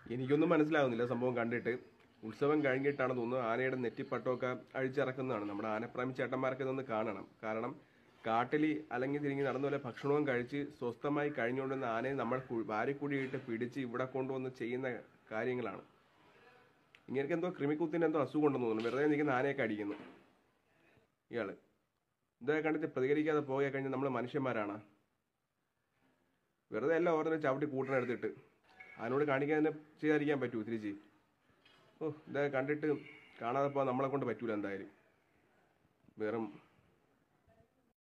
എനിക്കൊന്നും മനസ്സിലാവുന്നില്ല സംഭവം കണ്ടിട്ട് ഉത്സവം കഴിഞ്ഞിട്ടാണ് തോന്നുന്നത് ആനയുടെ നെറ്റിപ്പട്ടമൊക്കെ അഴിച്ചിറക്കുന്നതാണ് നമ്മുടെ ആനപ്രാമി ചേട്ടന്മാരൊക്കെ ഇതൊന്ന് കാണണം കാരണം കാട്ടിലി അലങ്ങി തിരിഞ്ഞ് നടന്ന പോലെ ഭക്ഷണവും കഴിച്ച് സ്വസ്ഥമായി കഴിഞ്ഞുകൊണ്ടിരുന്ന ആനയെ നമ്മൾ കു- വാരിക്കുഴിയിട്ട് പിടിച്ച് ഇവിടെ കൊണ്ടുവന്ന് ചെയ്യുന്ന കാര്യങ്ങളാണ് ഇങ്ങനെ എന്തോ കൃമിക്കുത്തിന് എന്തോ അസുഖം ഉണ്ടെന്ന് തോന്നുന്നു വെറുതെ നിൽക്കുന്ന ആനയൊക്കെ അടിക്കുന്നു ഇയാള് ഇതൊക്കെ കണ്ടിട്ട് പ്രതികരിക്കാതെ പോകെ കഴിഞ്ഞാൽ നമ്മൾ മനുഷ്യന്മാരാണ് വെറുതെ എല്ലാം ഓരോന്നും ചവിട്ടി കൂട്ടണെടുത്തിട്ട് അതിനോട് കാണിക്കാൻ തന്നെ ചെയ്യാതിരിക്കാൻ പറ്റൂ തിരിച്ച് ഓ ഇതൊക്കെ കണ്ടിട്ട് കാണാതെ പോകാൻ നമ്മളെ കൊണ്ട് പറ്റൂല എന്തായാലും വെറും